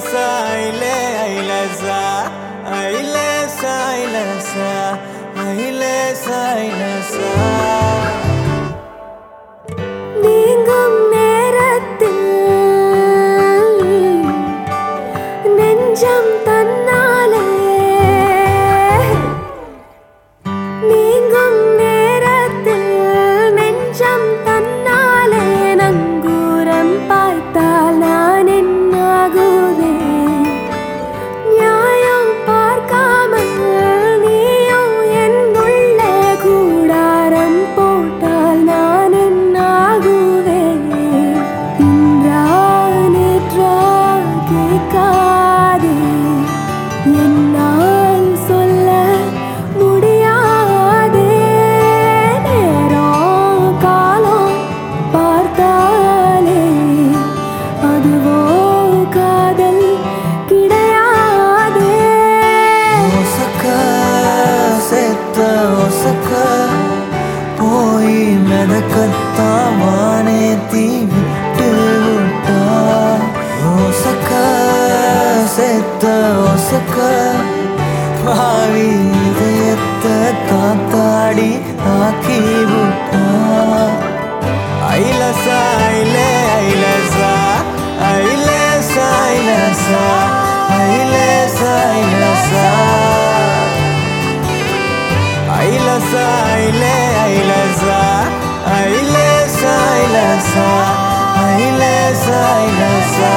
ஐலசா ஐலே ஐலசா ஐலசா ஐலசா ஐலசா ஐலசா நீங்கும் நேரத்தில் நெஞ்சம் தன்னாலே நீங்கும் நேரத்தில் நெஞ்சம் தன்னாலே நங்கூரம் பார்த்தால் நான் என்னாகுவேன் நியாயம் பார்க்காமல் நீயும் என் உள்ளே கூடாரம் போட்டால் நான் என்னாகுவேன் இன்றா நேற்றா கேட்காதே என்னால் சொல்ல முடியாதே நேரம் காலம் பார்த்தாலே அதுவோ காதல் கிடையாதே ஒசக்க செத்த ஒசக்க போய் மெதக்கத்தான் வானே தீ விட்டு விட்டா ஒசக்க செத்த ஒசக்க பாவி இதயத்தை காத்தாடி ஆக்கி விட்டா ஐலசா ஐலே ஐலசா ஐலசா ஐலசா ஐலசா ஐலசா ஐலசா ஐலே ஐலசா ஐலசா ஐலசா ஐலசா ஐலசா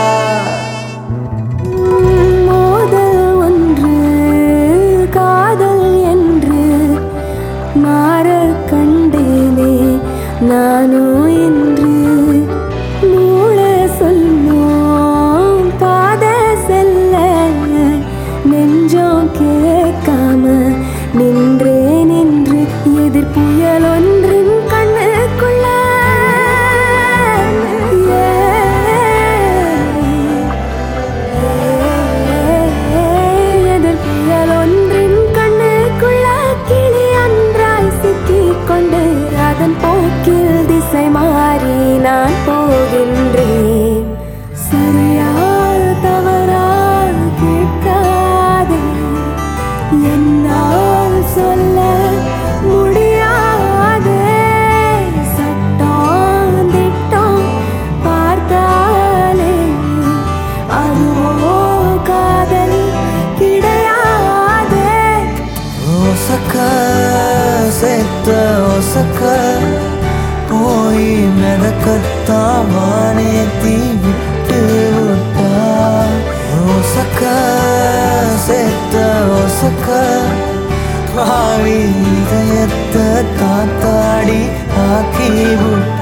மோதல் ஒன்று காதல் என்று மாற கண்டேனே நானோ என்று மூள சொல்லும் பாத செல்ல நெஞ்சம் கேட்காம நின்றேன் என்று எதிர் புயல் ஒன்றின் கண்ணுக்குள்ள எதிர் புயல் ஒன்றின் கண்ணுக்குள்ள கிளி அன்றாய் சிக்கிக் கொண்டு அதன் போக்கில் திசை மாறி நான் போகின்றேன் சரியா தவறா கேட்காதே என்னால் சொல்ல முடியாதே சட்டம் திட்டம் பார்த்தாலே அதுவோ காதல் கிடையாதே ஒசக்க செத்த ஒசக்க போய் மெதக்கத்தான் வானே தீ விட்டு விட்டா ஒசக்க செத்த ஒசக்க பாவி இதயத்தை காத்தாடி ஆக்கி விட்டா